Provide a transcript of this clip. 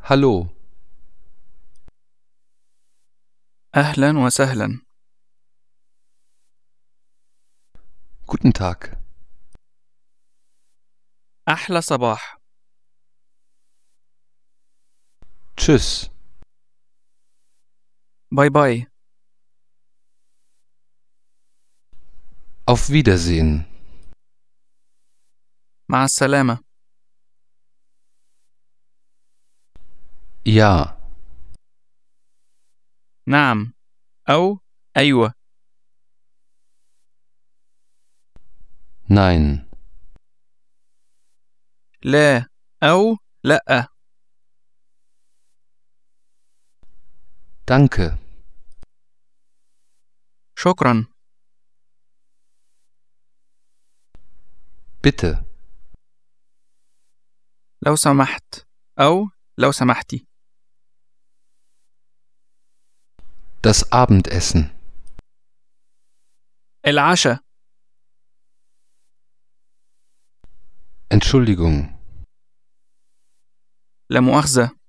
Hallo, أهلا وسهلا guten Tag, أحلى صباح tschüss, باي باي auf Wiedersehen, مع السلامة ja, نعم أو أيوة nein, لا أو لأ danke, شكرا bitte, لو سمحت أو لو سمحتي das Abendessen, العشاء Entschuldigung, لا مؤاخذة